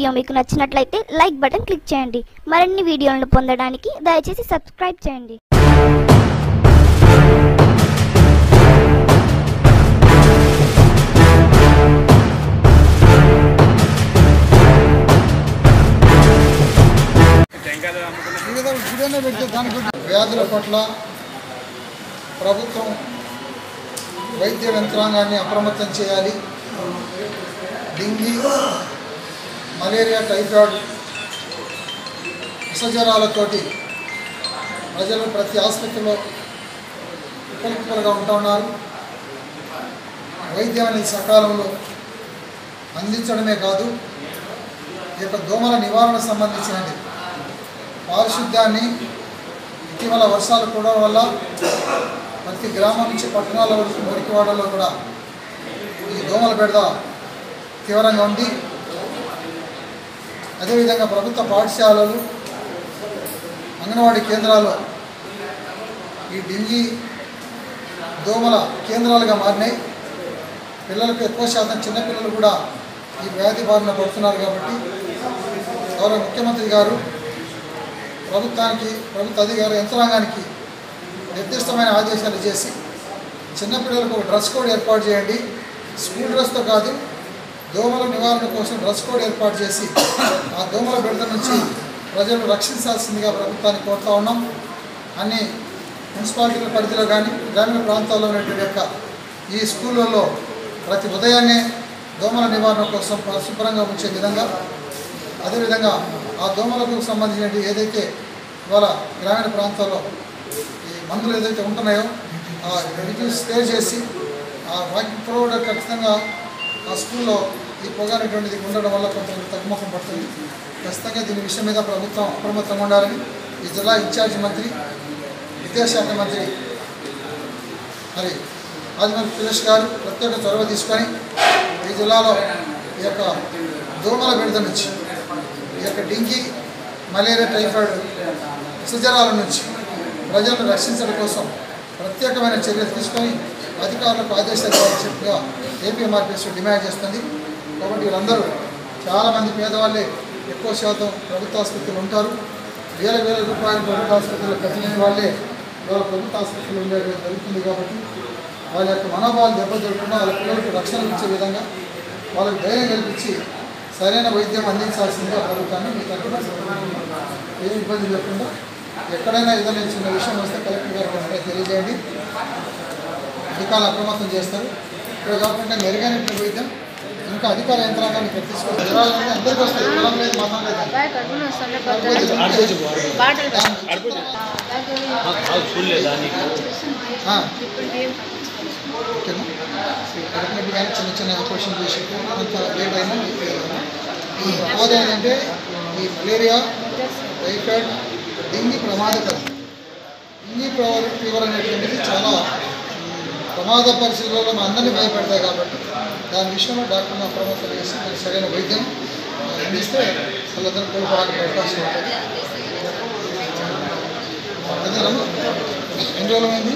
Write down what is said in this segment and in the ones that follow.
Video మీకు నచ్చినట్లయితే like button click చేయండి మరిన్ని వీడియోలను పొందడానికి దయచేసి సబ్స్క్రైబ్ చేయండి వివిధ గుడనే పెడితే దాని గురించి వ్యాధుల పట్ల ప్రభుత్వం వైద్య యంత్రాంగాన్ని అప్రమత్తం చేయాలి డెంగీ మలేరియా టైఫాయిడ్ విషజ్వరాలతోటి ప్రజలు ప్రతి ఆసుపత్రిలో కుప్పలుగా ఉంటూ ఉన్నారు వైద్యం అనేది సకాలంలో అందించడమే కాదు ఈ యొక్క దోమల నివారణ సంబంధించినది పారిశుద్ధ్యాన్ని ఇటీవల వర్షాలు కూడడం వల్ల ప్రతి గ్రామం నుంచి పట్టణాల వరకు మురికివాడలో కూడా ఈ దోమల బెడద తీవ్రంగా ఉంది అదేవిధంగా ప్రభుత్వ పాఠశాలలు అంగన్వాడీ కేంద్రాలు ఈ డెంగీ దోమల కేంద్రాలుగా మారినాయి పిల్లలకు ఎక్కువ శాతం చిన్నపిల్లలు కూడా ఈ వ్యాధి బారిన పడుతున్నారు కాబట్టి గౌరవ ముఖ్యమంత్రి గారు ప్రభుత్వానికి ప్రభుత్వ అధికార యంత్రాంగానికి నిర్దిష్టమైన ఆదేశాలు చేసి చిన్నపిల్లలకు ఒక డ్రెస్ కోడ్ ఏర్పాటు చేయండి స్కూల్ డ్రెస్తో కాదు దోమల నివారణ కోసం డ్రెస్ కోడ్ ఏర్పాటు చేసి ఆ దోమల బిడత నుంచి ప్రజలు రక్షించాల్సిందిగా ప్రభుత్వాన్ని కోరుతా ఉన్నాం అన్ని మున్సిపాలిటీల పరిధిలో కానీ గ్రామీణ ప్రాంతాల్లో ఉన్నటువంటి యొక్క ఈ స్కూళ్ళల్లో ప్రతి ఉదయాన్నే దోమల నివారణ కోసం పరిశుభ్రంగా ఉంచే విధంగా అదేవిధంగా ఆ దోమలకు సంబంధించిన ఏదైతే ఇవాళ గ్రామీణ ప్రాంతాల్లో ఈ మందులు ఏదైతే ఉంటున్నాయో ఆ వీటిని స్ప్రే చేసి ఆ వాకింగ్ ప్రొవైడర్ ఖచ్చితంగా ఆ స్కూల్లో ఈ పొగ అనేటువంటిది ఉండడం వల్ల కొంత తగ్గుముఖం పడుతుంది ఖచ్చితంగా దీని విషయం మీద ప్రభుత్వం అప్రమత్తంగా ఉండాలని ఈ జిల్లా ఇన్ఛార్జి మంత్రి విద్యాశాఖ మంత్రి మరి ఆదిమల్ సురేష్ గారు ప్రత్యేక చొరవ తీసుకొని ఈ జిల్లాలో ఈ యొక్క దోమల విడుదల నుంచి ఈ యొక్క డెంగీ మలేరియా టైఫాయిడ్ విషజ్వరాల నుంచి ప్రజలను రక్షించడం కోసం ప్రత్యేకమైన చర్యలు తీసుకొని అధికారులకు ఆదేశాలు ఇవ్వాల్సిందిగా ఏపీఎంఆర్పిఎస్ డిమాండ్ చేస్తుంది కాబట్టి వీళ్ళందరూ చాలామంది పేదవాళ్ళే ఎక్కువ శాతం ప్రభుత్వ ఆసుపత్రులు ఉంటారు వేల వేల రూపాయలు ప్రభుత్వ ఆసుపత్రులు కట్టిన వాళ్ళే ఇవాళ ప్రభుత్వ ఆసుపత్రులు ఉండేది జరుగుతుంది కాబట్టి వాళ్ళ యొక్క మనోభావాలు దెబ్బతిరకుండా వాళ్ళ పిల్లలకు రక్షణ ఇచ్చే విధంగా వాళ్ళకి ధైర్యం కల్పించి సరైన వైద్యం అందించాల్సిందిగా ప్రభుత్వాన్ని మీ తరఫున ఏ ఇబ్బంది లేకుండా ఎక్కడైనా ఏదైనా చిన్న విషయం వస్తే కలెక్టర్ గారికి వెంటనే తెలియజేయండి అధికారులు అప్రమత్తం చేస్తారు ఇక్కడ కాకుండా మెరుగైనటువంటి వైద్యం ఇంకా అధికార యంత్రాంగాన్ని ఇక్కడ తీసుకోవాలి జ్వరాలన్నీ అందరికీ వస్తాయి కులం లేదు మతం లేదు బాగా కడుపున వస్తుండే బాటలు ఆ, ఇప్పుడు ఏం ఓకేనా కడుపు నొప్పి కానీ చిన్న చిన్న ఆపరేషన్ చేసి కొంత లేట్ అయినా ఈ ప్రమాదం ఏంటంటే ఈ మలేరియా టైఫాయిడ్ డెంగీ ప్రమాదకరం డెంగీ ఫీవర్ ఫీవర్ అనేటువంటిది చాలా ఉమ్, ప్రమాద పరిస్థితులలో మన అందరినీ భయపెడతాయి కాబట్టి దాని విషయంలో డాక్టర్ని అప్రమత్తం చేసి దానికి సరైన వైద్యం ఆ, అందిస్తే వాళ్ళందరూ కోలుకోవడానికి అవకాశం ఉంటుంది అదేనమ్మా ఎన్ని రోజులమైంది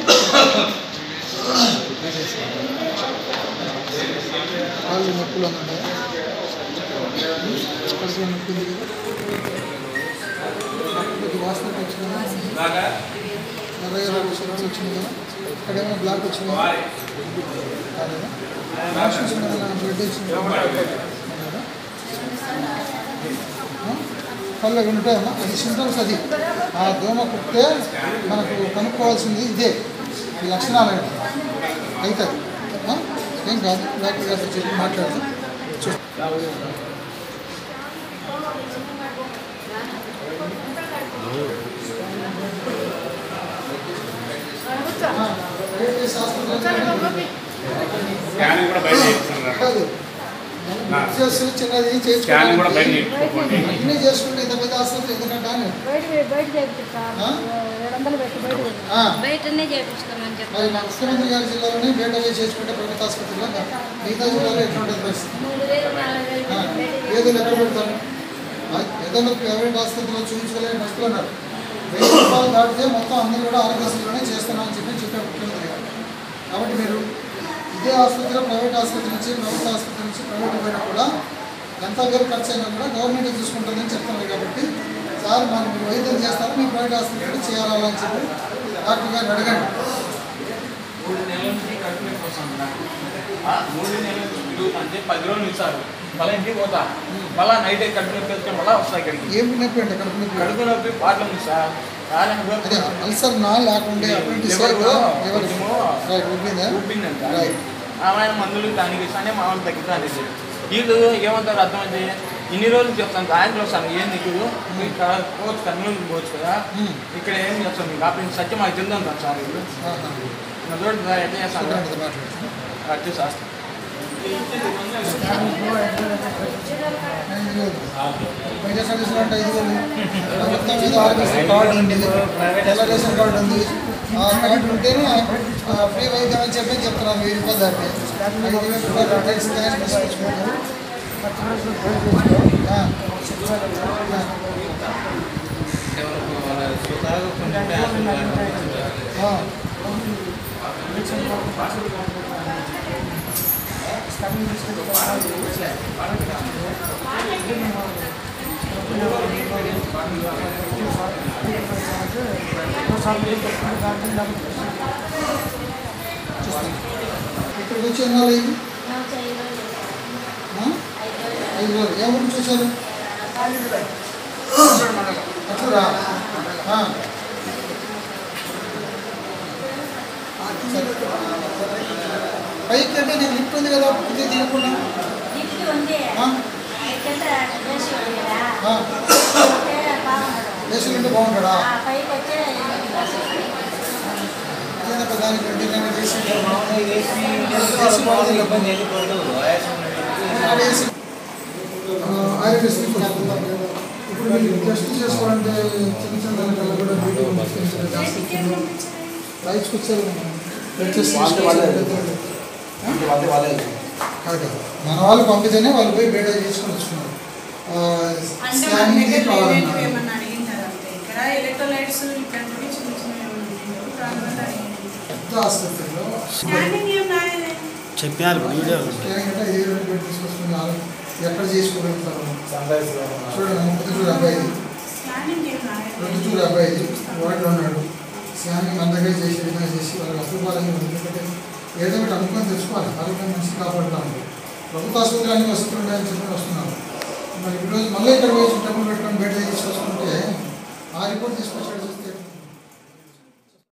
కాళ్ళు నొప్పులు ఉన్నాయా కడుపులో నొప్పి ఉంది కదా కొద్ది వాసన వచ్చింది కదా నలభై ఇరవై విషయాలు వచ్చింది కదా ఇక్కడ ఏమైనా బ్లాక్ వచ్చింది కాలేదా మోషన్స్ ఏమైనా బ్లడ్ వచ్చింది కదా కళ్ళు ఉంటాయమ్మా అది సింటమ్స్ అది ఆ దోమ కుట్టే మనకు కనుక్కోవాల్సింది ఇదే ఈ లక్షణాలు ఏంటి అవుతాయి ఆ? ఏం కాదు డాక్టర్ గారితో చెప్పి మాట్లాడతాం చూ- ఆ, ప్రైవేట్ శాస్త్రజ్ఞులు స్కానింగ్ కూడా బయట చేస్తున్నారు కాదు చేసి చిన్నది స్కానింగ్ కూడా బయట చేసుకోవాలి చేయించుకోండి అన్నీ చేసుకుంటే ఇంత పెద్ద ఆసుపత్రి ఎందుకంటే అని బయట బయట చేపిస్తారు ఆ? ఏడు వందలు పెట్టి బయట చేపిస్తారు. ఆ, బయటనే చేపిస్తామని మరి చెప్పారు మా ముఖ్యమంత్రి గారి జిల్లాలోనే బయట పోయి చేసుకుంటే ప్రభుత్వ ఆసుపత్రిలో మిగతా జిల్లాలో ఎటువంటి పరిస్థితి మూడు వేలు నాలుగు వేలు ఆ, పెట్టి బయట ఏదో ఎక్కడ పెడతారు ఆ, ఏదైనా ప్రైవేట్ ఆసుపత్రిలో చూపించుకోలేని పరిస్థితులు ఉన్నారు వెయ్యి రూపాయలు దాటితే మొత్తం అందరూ కూడా ఆరోగ్యశ్రీలోనే చేస్తున్నామని చెప్పి చెప్పారు ముఖ్యమంత్రి గారు కాబట్టి మీరు ఇదే ఆసుపత్రిలో ప్రైవేట్ ఆసుపత్రి నుంచి ప్రభుత్వ ఆసుపత్రి నుంచి ప్రైవేట్ పోయినా కూడా ఎంత వేరు ఖర్చు అయినా కూడా గవర్నమెంట్ చూసుకుంటుందని చెప్తున్నారు కాబట్టి సార్ మాకు మీరు వైద్యం చేస్తారు మీ ప్రైవేట్ హాస్పిటల్ చేయాలని చెప్పి డాక్టర్ గారిని అడగండి మూడు నెలల నుంచి కడుపు నొప్పి వస్తుంది నాకు. ఆ, మూడు నెలల నుంచి తిరుగుతుంటే పది రోజులు ఇస్తారు మళ్ళీ ఇంటికి పోతా మళ్ళీ నైట్ కడుపు నొప్పి వస్తే మళ్ళీ వస్తాయి ఇక్కడికి ఏం నొప్పి అంటే కడుపు నొప్పి కడుపు నొప్పి పాటలు ఉంది సార్ కాలం అదే అల్సర్ నా లేకుండే అప్రెంటిస్ లివర్లో లివర్ కొంచెము రైట్ ఉబ్బిందా ఉబ్బిందంట రైట్ ఆమె మందులు దానికి ఇస్తానే మా వాళ్ళు తగ్గుతాను వీళ్ళు ఏమంటారు అర్థమైంది ఇన్ని రోజులు చెప్తాను సాయంత్రం వస్తాను ఏం నీకు ఇక్కడ పోవచ్చు కర్నూలు పోవచ్చు కదా మ్మ్. ఇక్కడ ఏం చేస్తాం మీకు అప్పుడు సత్యం మాకు తెలియదు సార్ వీళ్ళు నా చూడండి సార్ ఎట్లా చేస్తాను మాట్లాడుతున్నాను అట్లా శాస్త్రం వైద్య సర్వీసులు అంటే ఐదు వేలు మొత్తం మీద ఆరోగ్యశ్రీ కార్డు ఉంది తెల్ల రేషన్ కార్డు ఉంది ఆ కార్డు ఉంటేనే ఆ ఫ్రీ వైద్యం అని చెప్పి చెప్తున్నారు వెయ్యి రూపాయలు దాటి ఐదు వేలు రూపాయలు అటెండ్ స్కాన్ తీసుకొచ్చుకుంటారు ఆ. ఆ. ఆ. ఇక్కడికి వచ్చి ఎన్నాళ్ళు అయింది ఆ? ఐదు రోజులు ఎవరు చూశారు అట్లా ఆ. సరే. పైకి అంటే నీకు లిఫ్ట్ ఉంది కదా ఇది తీయకుండా లిఫ్ట్ ఉంది ఆ? కింద వేసి ఉంది కదా ఆ. అంటే బాగుండదు దేశం ఉంటే బాగుంటాడా ఆ పైకి వచ్చే ఏదైనా దానికి డిజైన్ చేసి చేసి బాగుంది ఆడేసి ఆయుర్వేద ఇప్పుడు మీరు టెస్ట్ చేసుకోవాలంటే చిన్న చిన్న దానికల్లా కూడా వీడియో రైట్స్కి వచ్చారు బ్లడ్ టెస్ట్ కాదు మన వాళ్ళు పంపితేనే వాళ్ళు పోయి బయట చేసుకొని వచ్చుకున్నారు అంటే మన స్కానింగ్ దగ్గర లేనటివి కావాలన్నారు ఏమన్నా అడిగింటారు అంతే ఇక్కడ ఎలక్ట్రోలైట్స్ ఇట్లాంటివి చిన్న చిన్నవి ఏమన్నా అడిగింటారు దానివల్ల అడిగింది పెద్ద ఆసుపత్రిలో స్కానింగ్ ఏం రాయలే చెప్పారు వీడియో స్కానింగ్ అంటే ఏ రోజు బయట తీసుకొచ్చుకుని వాళ్ళు ఎక్కడ చేసుకోగలుగుతారు చూడండి ముప్పై అబ్బాయి స్కానింగ్ ఏం రాయలేదు ప్రొద్దుటూరు అబ్బాయి వార్డులో ఉన్నాడు స్కానింగ్ మన దగ్గర చేసి విధంగా చేసి వాళ్ళకి అసలు ఎందుకంటే ఏదో ఒకటి అనుకొని తెచ్చుకోవాలి ఆరోగ్యం మంచి కాపాడుతాము ప్రభుత్వ ఆసుపత్రి అన్ని వసతులు ఉన్నాయని చెప్పి వస్తున్నాము మరి ఈరోజు మళ్ళీ ఇక్కడ పోయి డబ్బులు పెట్టుకొని బయట తీసుకొచ్చుకుంటే ఆ రిపోర్ట్ తీసుకొచ్చాడు చూస్తే